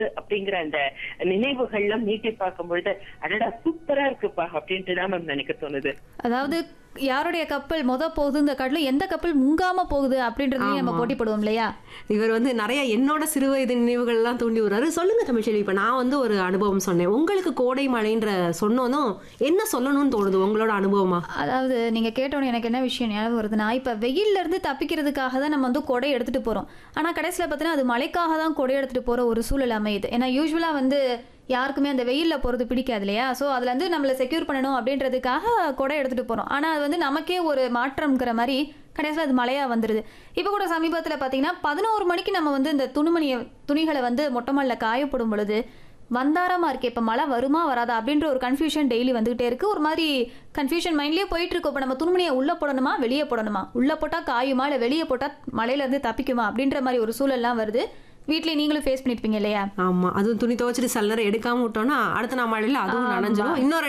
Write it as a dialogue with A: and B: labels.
A: அப்படிங்கிற அந்த நினைவுகள்லாம் நீட்டி பார்க்கும் பொழுது அடடா சூப்பரா இருக்குப்பா அப்படின்ட்டு தான் மேம் நினைக்க தோணுது
B: அதாவது யாருடைய கப்பல் மொத போகுதுங்க காட்டிலும் எந்த கப்பல் முங்காம போகுது அப்படின்றதையும் நம்ம
C: ஆமா.
B: போட்டி போடுவோம் இல்லையா
C: இவர் வந்து நிறைய என்னோட சிறு வயது நினைவுகள்லாம் தூண்டி விடுறாரு சொல்லுங்க தமிழ்ச்செல்வி இப்ப நான் வந்து ஒரு அனுபவம் சொன்னேன் உங்களுக்கு கோடை மழைன்ற சொன்னோனும் என்ன சொல்லணும்னு தோணுது உங்களோட அனுபவமா
B: அதாவது நீங்க கேட்டோன்னே எனக்கு என்ன விஷயம் ஞாபகம் வருதுன்னா இப்ப வெயில்ல இருந்து தப்பிக்கிறதுக்காக தான் நம்ம வந்து கொடை எடுத்துட்டு போறோம் ஆனா கடைசியில பார்த்தீங்கன்னா அது மழைக்காக தான் கொடை எடுத்துட்டு போற ஒரு சூழல் அமையுது ஏன்னா யூஸ்வலா வந்து யாருக்குமே அந்த வெயில்ல போறது பிடிக்காது இல்லையா ஸோ அதுல இருந்து நம்மளை செக்யூர் பண்ணணும் அப்படின்றதுக்காக கொடை எடுத்துட்டு போறோம் ஆனா அது வந்து நமக்கே ஒரு மாற்றம்ங்கிற மாதிரி கடைசியில் அது மழையா வந்துருது இப்போ கூட சமீபத்தில் பார்த்தீங்கன்னா பதினோரு மணிக்கு நம்ம வந்து இந்த துணிமணியை துணிகளை வந்து மொட்டை மாடில காயப்படும் பொழுது வந்தாரமா இருக்கு இப்போ மழை வருமா வராதா அப்படின்ற ஒரு கன்ஃபியூஷன் டெய்லி வந்துகிட்டே இருக்கு ஒரு மாதிரி கன்ஃபியூஷன் மைண்ட்லயே போயிட்டு இருக்கு இப்போ நம்ம துணிமணியை உள்ள போடணுமா வெளியே போடணுமா உள்ள போட்டா காயுமா இல்லை வெளியே போட்டா மழையில இருந்து தப்பிக்குமா அப்படின்ற மாதிரி ஒரு சூழல்லாம் வருது வீட்லயே நீங்களும் ஃபேஸ் பண்ணிருப்பீங்க இல்லையா
C: ஆமா அதுவும் துணி துவைச்சிட்டு சில நேரம் எடுக்காம விட்டோம்னா அடுத்த நாள் மழையில அதுவும்
B: ஆமா.
C: நனைஞ்சிடும் இன்னொரு